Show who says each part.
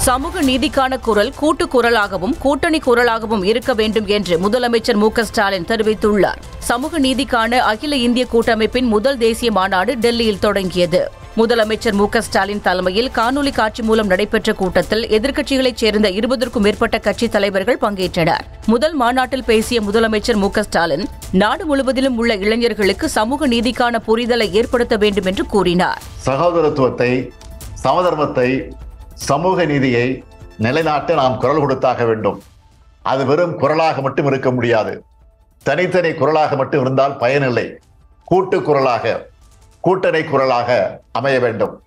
Speaker 1: சமூக நீதிக்கான குரல் கூட்டு குரலாகவும் கூட்டணி குரலாகவும் இருக்க வேண்டும் என்று முதலமைச்சர் மு க ஸ்டாலின் தெரிவித்துள்ளார் சமூக நீதிக்கான அகில இந்திய கூட்டமைப்பின் முதல் தேசிய மாநாடு டெல்லியில் தொடங்கியது முதலமைச்சர் மு க ஸ்டாலின் தலைமையில் காணொலி காட்சி மூலம் நடைபெற்ற கூட்டத்தில் எதிர்க்கட்சிகளைச் சேர்ந்த இருபதற்கும் மேற்பட்ட கட்சித் தலைவர்கள் பங்கேற்றனர் முதல் மாநாட்டில் பேசிய முதலமைச்சர் மு க ஸ்டாலின் நாடு முழுவதிலும் உள்ள இளைஞர்களுக்கு சமூக நீதிக்கான புரிதலை ஏற்படுத்த வேண்டும் என்று கூறினார்
Speaker 2: சகோதரத்துவத்தை சமதர்மத்தை சமூக நீதியை நிலைநாட்ட நாம் குரல் கொடுத்தாக வேண்டும் அது வெறும் குரலாக மட்டும் இருக்க முடியாது தனித்தனி குரலாக மட்டும் இருந்தால் பயனில்லை கூட்டு குரலாக கூட்டணி குரலாக அமைய வேண்டும்